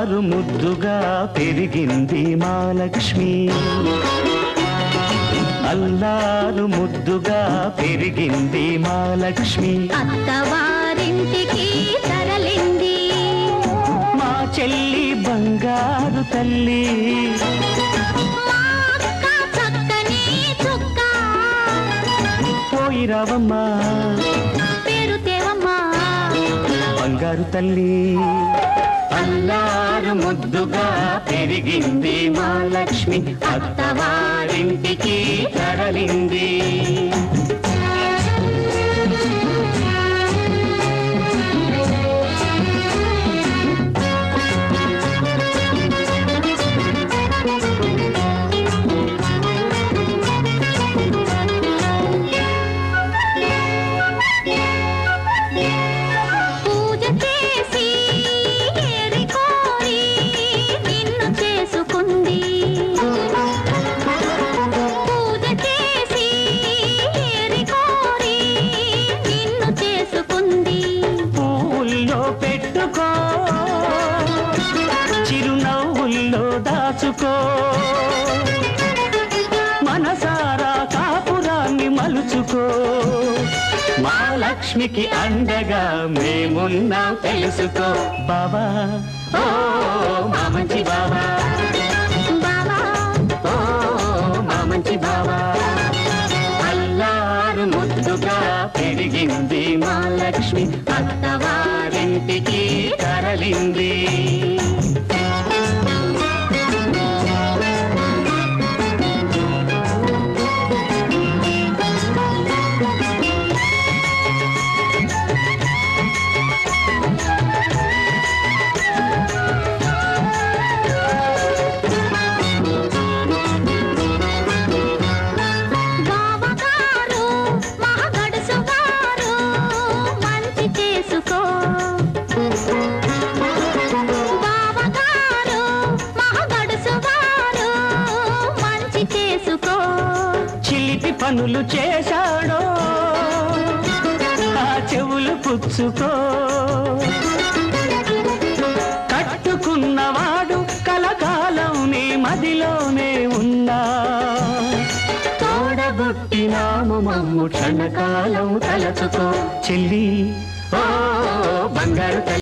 అల్లారు ముద్దుగా పెరిగింది మా లక్ష్మి అల్లారు ముద్దుగా పెరిగింది మా లక్ష్మి అత్తవారింటికి తరలింది మా చెల్లి బంగారు తల్లి మా అక్క చక్కని చుక్క పోయి రావమ్మా పేరు తేవమ్మా బంగారు తల్లి అల్లారు ముద్దుగా పెరిగింది మా లక్ష్మి అత్తవారింటికి తరలింది పూజ చేసి ఏరి కోరి నిన్ను చేసుకుంది పూజ చేసి ఏరి కోరి నిన్ను చేసుకుంది పువ్వుల్లో పెట్టుకో చిరునవ్వుల్లో దాచుకో మనసారా కాపురాన్ని మలుచుకో మా లక్ష్మికి అండగా మేమున్నాం తెలుసుకో బాబా ఓ మా మంచి బాబా బావా ఓ మా మంచి బాబా అల్లారు ముద్దుగా పెరిగింది మా లక్ష్మి అత్తవారింటికి తరలింది బావగారు మహగడుసు గారు మంచి చేసుకో బావగారు మహగడుసు గారు మంచి చేసుకో చిలిపి పనులు చేశాడో ఆ చెవులు పుచ్చుకో కట్టుకున్నవాడు కలకాలం నీ మదిలోనే ఉన్నా తోడబుట్టినాము మమ్ము క్షణకాలం తలచుకో చెల్లి ఓ బంగారు తల్లి